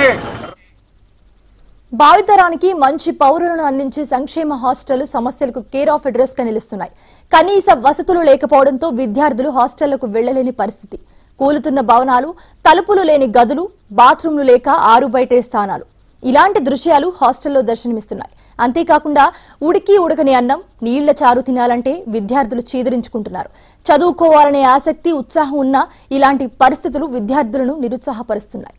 చేయండి భావితరానికి మంచి పౌరులను అందించే సంక్షేమ హాస్టళ్లు సమస్యలకు కేర్ ఆఫ్ అడ్రస్ గా నిలుస్తున్నాయి కనీస వసతులు లేకపోవడంతో విద్యార్థులు హాస్టళ్లకు వెళ్లలేని పరిస్థితి కూలుతున్న భవనాలు తలుపులు లేని గదులు బాత్రూంలు లేక ఆరు బయటే స్థానాలు ఇలాంటి దృశ్యాలు హాస్టల్లో దర్శనమిస్తున్నాయి అంతేకాకుండా ఉడికి ఉడకని అన్నం నీళ్ల చారు తినాలంటే విద్యార్థులు చీదరించుకుంటున్నారు చదువుకోవాలనే ఆసక్తి ఉత్సాహం ఉన్నా ఇలాంటి పరిస్థితులు విద్యార్థులను నిరుత్సాహపరుస్తున్నాయి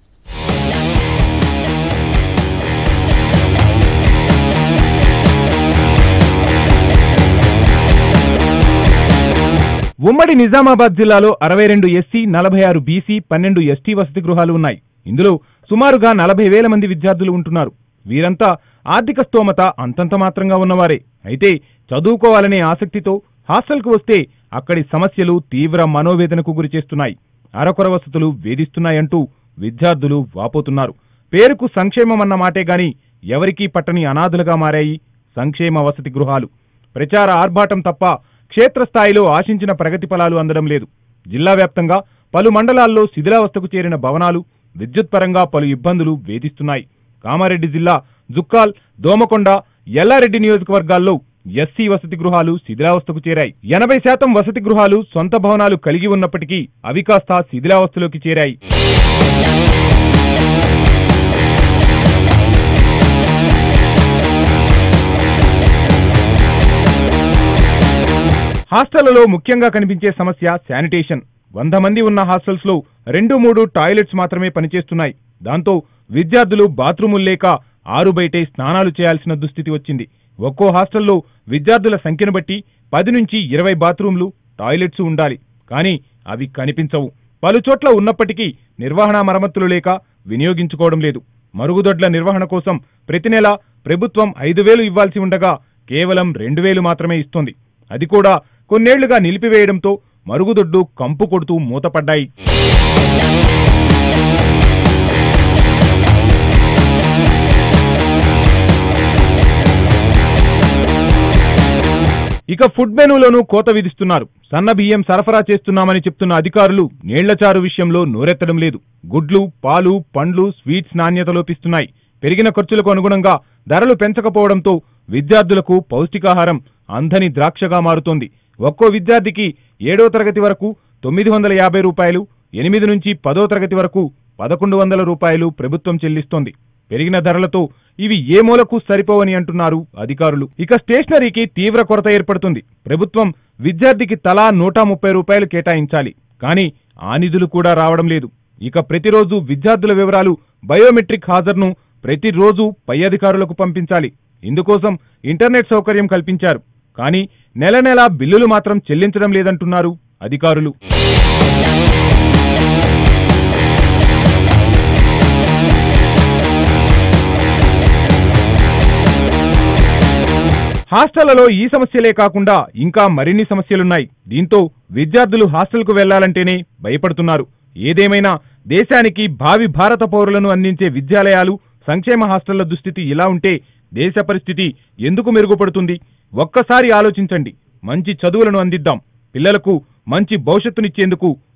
ఉమ్మడి నిజామాబాద్ జిల్లాలో అరవై రెండు ఎస్సీ నలభై ఆరు బీసీ పన్నెండు ఎస్టీ వసతి గృహాలు ఉన్నాయి ఇందులో సుమారుగా నలభై వేల మంది విద్యార్థులు ఉంటున్నారు వీరంతా ఆర్థిక స్తోమత అంతంత మాత్రంగా ఉన్నవారే అయితే చదువుకోవాలనే ఆసక్తితో హాస్టల్కు వస్తే అక్కడి సమస్యలు తీవ్ర మనోవేదనకు గురిచేస్తున్నాయి అరకొర వసతులు వేధిస్తున్నాయంటూ విద్యార్థులు వాపోతున్నారు పేరుకు సంక్షేమం అన్న మాటే గాని ఎవరికీ పట్టని అనాథులుగా మారాయి సంక్షేమ వసతి గృహాలు ప్రచార ఆర్భాటం తప్ప క్షేత్రస్థాయిలో ఆశించిన ప్రగతి ఫలాలు అందడం లేదు జిల్లా వ్యాప్తంగా పలు మండలాల్లో శిథిలావస్థకు చేరిన భవనాలు విద్యుత్ పరంగా పలు ఇబ్బందులు వేధిస్తున్నాయి కామారెడ్డి జిల్లా జుక్కాల్ దోమకొండ ఎల్లారెడ్డి నియోజకవర్గాల్లో ఎస్సీ వసతి గృహాలు శిథిలావస్థకు చేరాయి ఎనభై శాతం వసతి గృహాలు సొంత భవనాలు కలిగి ఉన్నప్పటికీ అవి కాస్త శిథిలావస్థలోకి చేరాయి హాస్టళ్లలో ముఖ్యంగా కనిపించే సమస్య శానిటేషన్ వంద మంది ఉన్న హాస్టల్స్ లో రెండు మూడు టాయిలెట్స్ మాత్రమే పనిచేస్తున్నాయి దాంతో విద్యార్థులు బాత్రూములు లేక ఆరు బయటే స్నానాలు చేయాల్సిన దుస్థితి వచ్చింది ఒక్కో హాస్టల్లో విద్యార్థుల సంఖ్యను బట్టి పది నుంచి ఇరవై బాత్రూంలు టాయిలెట్స్ ఉండాలి కానీ అవి కనిపించవు పలుచోట్ల ఉన్నప్పటికీ నిర్వహణ మరమ్మతులు లేక వినియోగించుకోవడం లేదు మరుగుదొడ్ల నిర్వహణ కోసం ప్రతి నెల ప్రభుత్వం ఐదు వేలు ఇవ్వాల్సి ఉండగా కేవలం రెండు వేలు మాత్రమే ఇస్తోంది అది కూడా కొన్నేళ్లుగా నిలిపివేయడంతో మరుగుదొడ్లు కంపు కొడుతూ మూతపడ్డాయి ఇక ఫుడ్ మెనూలోనూ కోత విధిస్తున్నారు సన్న బియ్యం సరఫరా చేస్తున్నామని చెప్తున్న అధికారులు నీళ్లచారు విషయంలో నోరెత్తడం లేదు గుడ్లు పాలు పండ్లు స్వీట్స్ నాణ్యత లోపిస్తున్నాయి పెరిగిన ఖర్చులకు అనుగుణంగా ధరలు పెంచకపోవడంతో విద్యార్థులకు పౌష్టికాహారం అందని ద్రాక్షగా మారుతోంది ఒక్కో విద్యార్థికి ఏడో తరగతి వరకు తొమ్మిది వందల యాభై రూపాయలు ఎనిమిది నుంచి పదో తరగతి వరకు పదకొండు వందల రూపాయలు ప్రభుత్వం చెల్లిస్తోంది పెరిగిన ధరలతో ఇవి ఏ మూలకు సరిపోవని అంటున్నారు అధికారులు ఇక స్టేషనరీకి తీవ్ర కొరత ఏర్పడుతుంది ప్రభుత్వం విద్యార్థికి తలా నూట ముప్పై రూపాయలు కేటాయించాలి కానీ ఆ నిధులు కూడా రావడం లేదు ఇక ప్రతిరోజు విద్యార్థుల వివరాలు బయోమెట్రిక్ హాజరును ప్రతిరోజు పై అధికారులకు పంపించాలి ఇందుకోసం ఇంటర్నెట్ సౌకర్యం కల్పించారు కానీ నెల నెలా బిల్లులు మాత్రం చెల్లించడం లేదంటున్నారు అధికారులు హాస్టళ్లలో ఈ సమస్యలే కాకుండా ఇంకా మరిన్ని సమస్యలున్నాయి దీంతో విద్యార్థులు హాస్టల్కు వెళ్లాలంటేనే భయపడుతున్నారు ఏదేమైనా దేశానికి భావి భారత పౌరులను అందించే విద్యాలయాలు సంక్షేమ హాస్టళ్ల దుస్థితి ఇలా ఉంటే దేశ పరిస్థితి ఎందుకు మెరుగుపడుతుంది ఒక్కసారి ఆలోచించండి మంచి చదువులను అందిద్దాం పిల్లలకు మంచి భవిష్యత్తునిచ్చేందుకు